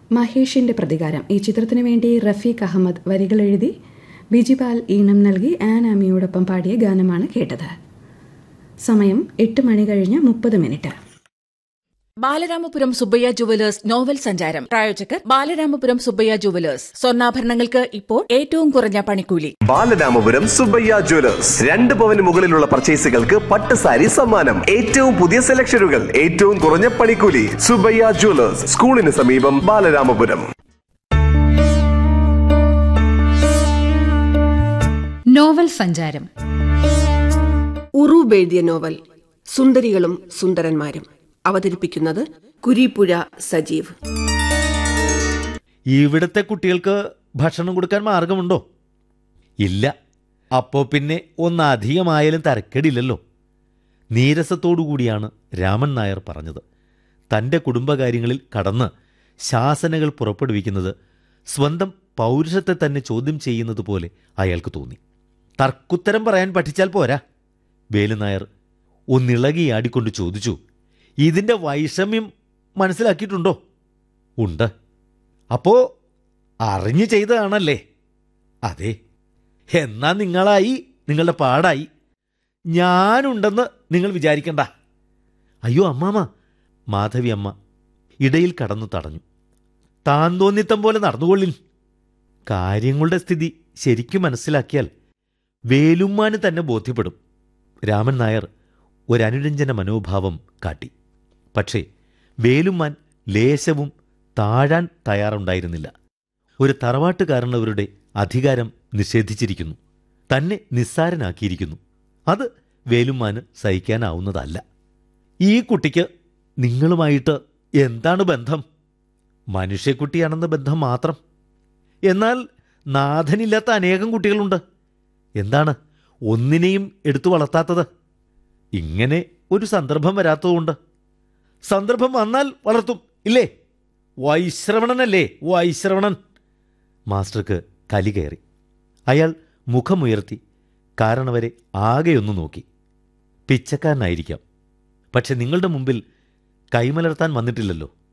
മഹേഷിന്റെ പ്രതികാരം ഈ ചിത്രത്തിനു വേണ്ടി റഫീഖ് അഹമ്മദ് വരികൾ എഴുതി ബിജിപാൽ ഈണം നൽകി ആൻ ആമിയോടൊപ്പം പാടിയ ഗാനമാണ് കേട്ടത് സമയം എട്ട് മണി കഴിഞ്ഞ് മുപ്പത് minute Balaramapuram Subbaiah jewellers novel സഞ്ചാരം പ്രായോജകർ ബാലരാമപുരം സുബ്ബയ്യ ജുവലേഴ്സ് സ്വർണ്ണാഭരണങ്ങൾക്ക് ഇപ്പോൾ ഏറ്റവും കുറഞ്ഞ പണിക്കൂലി ബാലരാമപുരം സുബ്ബയ്യ ജ്വല്ലേഴ്സ് രണ്ട് പവന് മുകളിലുള്ള പർച്ചേസുകൾക്ക് പട്ട് സാരി സമ്മാനം ഏറ്റവും പുതിയ സെലക്ഷനുകൾ ഏറ്റവും കുറഞ്ഞ പണിക്കൂലി സുബ്ബയ്യ ജ്വല്ലേഴ്സ് സ്കൂളിന് സമീപം ബാലരാമപുരം നോവൽ സഞ്ചാരം ഉറൂബ് എഴുതിയ നോവൽ സുന്ദരികളും സുന്ദരന്മാരും അവതരിപ്പിക്കുന്നത് കുരിപ്പുഴ സജീവ് ഇവിടുത്തെ കുട്ടികൾക്ക് ഭക്ഷണം കൊടുക്കാൻ മാർഗമുണ്ടോ ഇല്ല അപ്പോ പിന്നെ ഒന്നധികമായാലും തരക്കേടില്ലല്ലോ നീരസത്തോടുകൂടിയാണ് രാമൻ നായർ പറഞ്ഞത് തൻ്റെ കുടുംബകാര്യങ്ങളിൽ കടന്ന് ശാസനകൾ പുറപ്പെടുവിക്കുന്നത് സ്വന്തം പൗരുഷത്തെ തന്നെ ചോദ്യം ചെയ്യുന്നത് പോലെ അയാൾക്ക് തോന്നി തർക്കുത്തരം പറയാൻ പഠിച്ചാൽ പോരാ വേലുനായർ ഒന്നിളകിയാടിക്കൊണ്ട് ചോദിച്ചു ഇതിൻ്റെ വൈഷമ്യം മനസ്സിലാക്കിയിട്ടുണ്ടോ ഉണ്ട് അപ്പോ അറിഞ്ഞു ചെയ്തതാണല്ലേ അതെ എന്നാ നിങ്ങളായി നിങ്ങളുടെ പാടായി ഞാനുണ്ടെന്ന് നിങ്ങൾ വിചാരിക്കണ്ട അയ്യോ അമ്മാമ മാധവി അമ്മ ഇടയിൽ കടന്നു തടഞ്ഞു താൻ തോന്നിത്തം പോലെ നടന്നുകൊള്ളിൻ കാര്യങ്ങളുടെ സ്ഥിതി ശരിക്കും മനസ്സിലാക്കിയാൽ വേലുമ്മാന് തന്നെ ബോധ്യപ്പെടും രാമൻ നായർ ഒരനുരഞ്ജന മനോഭാവം കാട്ടി പക്ഷേ വേലുമ്മാൻ ലേശവും താഴാൻ തയ്യാറുണ്ടായിരുന്നില്ല ഒരു തറവാട്ടുകാരനവരുടെ അധികാരം നിഷേധിച്ചിരിക്കുന്നു തന്നെ നിസ്സാരനാക്കിയിരിക്കുന്നു അത് വേലുമ്മാന് സഹിക്കാനാവുന്നതല്ല ഈ കുട്ടിക്ക് നിങ്ങളുമായിട്ട് എന്താണ് ബന്ധം മനുഷ്യക്കുട്ടിയാണെന്ന ബന്ധം മാത്രം എന്നാൽ നാഥനില്ലാത്ത അനേകം കുട്ടികളുണ്ട് എന്താണ് ഒന്നിനെയും എടുത്തു വളർത്താത്തത് ഇങ്ങനെ ഒരു സന്ദർഭം വരാത്തതുകൊണ്ട് സന്ദർഭം വന്നാൽ വളർത്തും ഇല്ലേ വൈശ്രവണനല്ലേ വൈശ്രവണൻ മാസ്റ്റർക്ക് കലി കയറി അയാൾ മുഖമുയർത്തി കാരണവരെ ആകെയൊന്നു നോക്കി പിച്ചക്കാരനായിരിക്കാം പക്ഷെ നിങ്ങളുടെ മുമ്പിൽ കൈമലർത്താൻ വന്നിട്ടില്ലല്ലോ